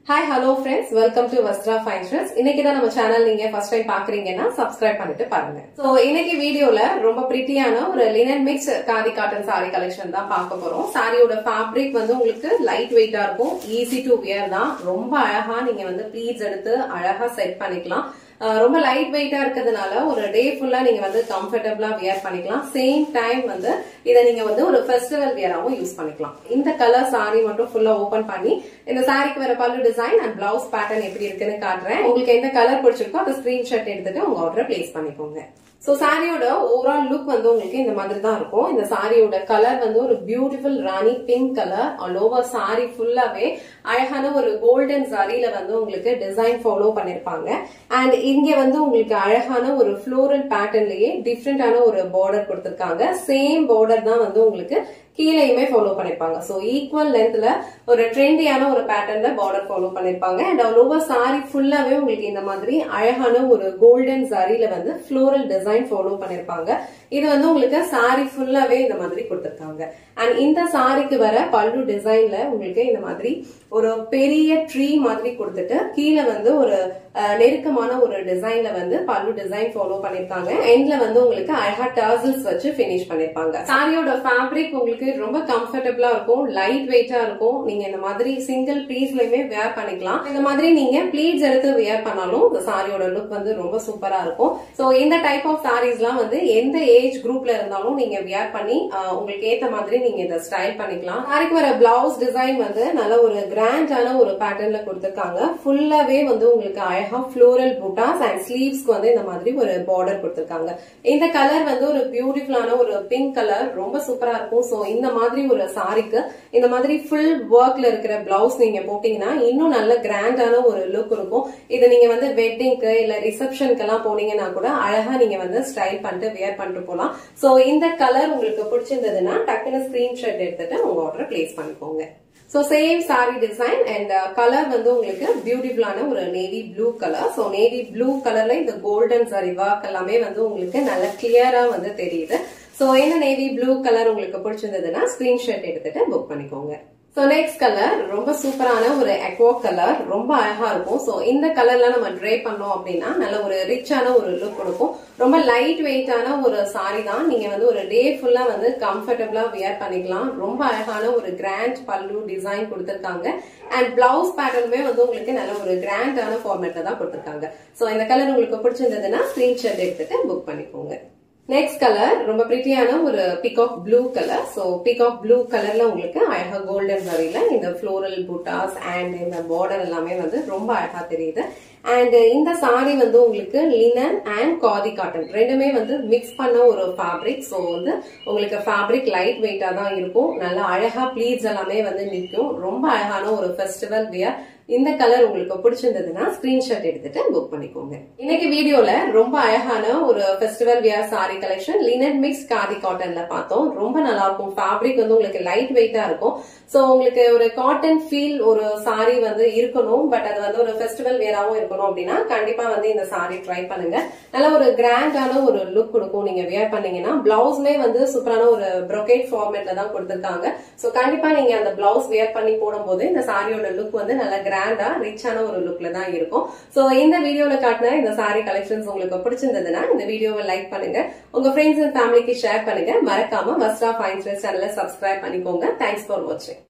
hi hello friends welcome to Vastra fine friends இன்னைக்கு தான் நம்ம சேனல் நீங்க ஃபர்ஸ்ட் டைம் பாக்குறீங்கன்னா சப்ஸ்கிரைப் பண்ணிட்டு பாருங்க சோ இன்னைக்கு வீடியோல ரொம்ப பிரிட்டியான ஒரு linen mix khadi cotton sari collection தான் பார்க்க போறோம் சாரியோட ஃபேப்ரிக் வந்து உங்களுக்கு லைட் வெயிட்டா இருக்கும் ஈஸி டு வியர் தான் ரொம்ப அழகா நீங்க வந்து ப்ளீட்ஸ் எடுத்து அழகா செட் பண்ணிக்கலாம் அஹ் ரொம்ப லைட் வெயிட்டா இருக்கிறதுனால ஒரு டே ஃபுல்லா நீங்க வந்து கம்ஃபர்டபுளா வியர் பண்ணிக்கலாம் சேம் டைம் வந்து இதை நீங்க வந்து ஒரு ஃபெஸ்டிவல் வியராவும் யூஸ் பண்ணிக்கலாம் இந்த கலர் சாரி மட்டும் ஃபுல்லா ஓபன் பண்ணி இந்த சாரிக்கு வர பல்லு டிசைன் அண்ட் பிளவுஸ் பேட்டர்ன் எப்படி இருக்குன்னு காட்டுறேன் உங்களுக்கு எந்த கலர் பிடிச்சிருக்கோ அதை ஸ்கிரீன்ஷாட் எடுத்துட்டு உங்க ஆர்டர் பிளேஸ் பண்ணிக்கோங்க சோ சாரியோட ஓவரால் லுக் வந்து உங்களுக்கு இந்த மாதிரி தான் இருக்கும் இந்த சாரியோட கலர் வந்து ஒரு beautiful rani pink colour all over sari ஃபுல்லாவே அழகான ஒரு கோல்டன் சாரியில வந்து உங்களுக்கு டிசைன் ஃபாலோ பண்ணிருப்பாங்க அண்ட் இங்க வந்து உங்களுக்கு அழகான ஒரு ஃப்ளோரல் பேட்டர்ன்லயே டிஃப்ரெண்டான ஒரு பார்டர் கொடுத்திருக்காங்க சேம் பார்டர் தான் வந்து உங்களுக்கு கீழேயுமே ஃபாலோ பண்ணிருப்பாங்க சோ ஈக்குவல் லென்த்ல ஒரு ட்ரெண்டியான ஒரு பேட்டர்ன்ல பார்டர் ஃபாலோ பண்ணிருப்பாங்க அண்ட் ஆல் ஓவர் சாரி ஃபுல்லாவே உங்களுக்கு இந்த மாதிரி அழகான ஒரு கோல்டன் சாரியில வந்து ஃப்ளோரல் டிசைன் ஃபாலோ பண்ணிருப்பாங்க இது வந்து உங்களுக்கு சாரி ஃபுல்லாவே இந்த மாதிரி கொடுத்திருக்காங்க அண்ட் இந்த சாரிக்கு வர பல்லு டிசைன்ல உங்களுக்கு இந்த மாதிரி ஒரு பெரிய ட்ரீ மாதிரி கொடுத்துட்டு கீழே வந்து ஒரு அஹ், நெருக்கமான ஒரு டிசைன்ல வந்து பல்லு டிசைன் ஃபாலோ பண்ணிருக்காங்க எண்ட்ல வந்து உங்களுக்கு அழகா டர்சல்ஸ் வச்சு பினிஷ் பண்ணிருப்பாங்க சாரியோட ஃபேப்ரிக் உங்களுக்கு ரொம்ப கம்ஃபர்டபுளா இருக்கும் லைட் வெயிட்டா இருக்கும் நீங்க இந்த மாதிரி சிங்கிள் பீஸ்லயுமே வேர் பண்ணிக்கலாம் இந்த மாதிரி நீங்க ப்ளீட்ஸ் எடுத்து வேர் பண்ணாலும் இந்த சாரியோட லுக் வந்து ரொம்ப சூப்பரா இருக்கும் சோ இந்த டைப் ஆஃப் சாரீஸ்லாம் வந்து எந்த ஏஜ் குரூப்ல இருந்தாலும் நீங்க வியர் பண்ணி அஹ், உங்களுக்கு ஏத்த மாதிரி நீங்க இதை ஸ்டைல் பண்ணிக்கலாம் சாரிக்கு வர பிளவுஸ் டிசைன் வந்து நல்ல ஒரு கிராண்டான ஒரு பேட்டர்ன்ல கொடுத்திருக்காங்க ஃபுல்லாவே வந்து உங்களுக்கு அழகா ஃப்ளோரல் பூட்டாஸ் அண்ட் ஸ்லீவ்ஸ்க்கு வந்து இந்த மாதிரி ஒரு பார்டர் கொடுத்திருக்காங்க இந்த கலர் வந்து ஒரு பியூட்டிஃபுல்லான ஒரு பிங்க் கலர் ரொம்ப சூப்பரா இருக்கும் சோ இந்த மாதிரி ஒரு சாரிக்கு இந்த மாதிரி ஃபுல் ஒர்க்ல இருக்கிற பிளவுஸ் நீங்க போட்டீங்கன்னா இன்னும் நல்ல கிராண்டான ஒரு லுக் இருக்கும் இதை நீங்க வந்து வெட்டிங்க்கு இல்ல ரிசப்ஷனுக்கு எல்லாம் போனீங்கன்னா கூட அழகா நீங்க வந்து ஸ்டைல் பண்ணிட்டு வியர் பண்ணிட்டு போலாம் சோ இந்த கலர் உங்களுக்கு பிடிச்சிருந்ததுன்னா டக்குன்னு ஸ்கிரீன்ஷாட் எடுத்துட்டு உங்க ஆர்டர் பிளேஸ் பண்ணிக்கோங்க so same sari design and colour வந்து உங்களுக்கு பியூட்டிஃபுல்லான ஒரு navy blue colour so navy blue கலர்ல இந்த கோல்டன் சாரி ஒர்க் எல்லாமே வந்து உங்களுக்கு நல்ல கிளியரா வந்து தெரியுது சோ என்ன நேவி ப்ளூ கலர் உங்களுக்கு பிடிச்சிருந்ததுன்னா ஸ்கிரீன்ஷாட் எடுத்துட்டு புக் பண்ணிக்கோங்க சோ நெக்ஸ்ட் கலர் ரொம்ப சூப்பரான ஒரு அக்வா கலர் ரொம்ப அழகா இருக்கும் சோ இந்த கலர்ல நம்ம ட்ரை பண்ணோம் அப்படின்னா நல்ல ஒரு ரிச்சான ஒரு லுக் கொடுக்கும் ரொம்ப லைட் வெயிட்டான ஒரு சாரி தான் நீங்க வந்து ஒரு டே ஃபுல்லா வந்து கம்ஃபர்டபுளா வியர் பண்ணிக்கலாம் ரொம்ப அழகான ஒரு கிராண்ட் பல்லு டிசைன் கொடுத்திருக்காங்க அண்ட் பிளவுஸ் பேட்டர்னுமே வந்து உங்களுக்கு நல்ல ஒரு கிராண்டான ஃபார்மேட்ல தான் கொடுத்திருக்காங்க சோ இந்த கலர் உங்களுக்கு பிடிச்சிருந்ததுன்னா ஸ்கிரீன்ஷாட் எடுத்துட்டு புக் பண்ணிக்கோங்க நெக்ஸ்ட் கலர் ரொம்ப பிரிட்டியான ஒரு peacock blue colour so peacock blue கலர்ல உங்களுக்கு அழகா கோல்டன் வரியில இந்த ஃப்ளோரல் பூட்டாஸ் அண்ட் இந்த பார்டர் எல்லாமே வந்து ரொம்ப அழகா தெரியுது அண்ட் இந்த சாரி வந்து உங்களுக்கு லினன் அண்ட் காதி காட்டன் ரெண்டுமே வந்து மிக்ஸ் பண்ண ஒரு ஃபேப்ரிக் ஸோ வந்து உங்களுக்கு ஃபேப்ரிக் லைட் வெயிட்டா தான் இருக்கும் நல்லா அழகா ப்ளீட்ஸ் எல்லாமே வந்து நிற்கும் ரொம்ப அழகான ஒரு ஃபெஸ்டிவல் வியர் இந்த கலர் உங்களுக்கு பிடிச்சிருந்ததுன்னா ஸ்கிரீன்ஷாட் எடுத்துட்டு புக் பண்ணிக்கோங்க இன்னைக்கு வீடியோல ரொம்ப அழகான ஒரு festival wear sari collection linen mix khadi காட்டன்ல பார்த்தோம் ரொம்ப நல்லா இருக்கும் ஃபேப்ரிக் வந்து உங்களுக்கு லைட் வெயிட்டா இருக்கும் சோ உங்களுக்கு ஒரு காட்டன் ஃபீல் ஒரு சாரி வந்து இருக்கணும் பட் அது வந்து ஒரு ஃபெஸ்டிவல் வியராவும் இருக்கணும் அப்படின்னா கண்டிப்பா வந்து இந்த சாரி ட்ரை பண்ணுங்க நல்ல ஒரு கிராண்டான ஒரு லுக் கொடுக்கும் நீங்க வியர் பண்ணீங்கன்னா பிளவுஸ்மே வந்து சூப்பரான ஒரு ப்ரொகேட் ஃபார்மேட்ல தான் கொடுத்திருக்காங்க சோ கண்டிப்பா நீங்க அந்த பிளவுஸ் வியர் பண்ணி போடும்போது இந்த சாரியோட லுக் வந்து நல்ல கிராண்டா ரிச்சான ஒரு லுக்ல தான் இருக்கும் சோ இந்த வீடியோல காட்டின இந்த சாரி கலெக்ஷன்ஸ் உங்களுக்கு பிடிச்சிருந்ததுன்னா இந்த வீடியோவை லைக் பண்ணுங்க உங்க ஃப்ரெண்ட்ஸ் அண்ட் ஃபேமிலிக்கு ஷேர் பண்ணுங்க மறக்காம வஸ்ட்ரா ஃபைன் சேனலை சப்ஸ்கிரைப் பண்ணிக்கோங்க தேங்க்ஸ் ஃபார் வாட்சிங்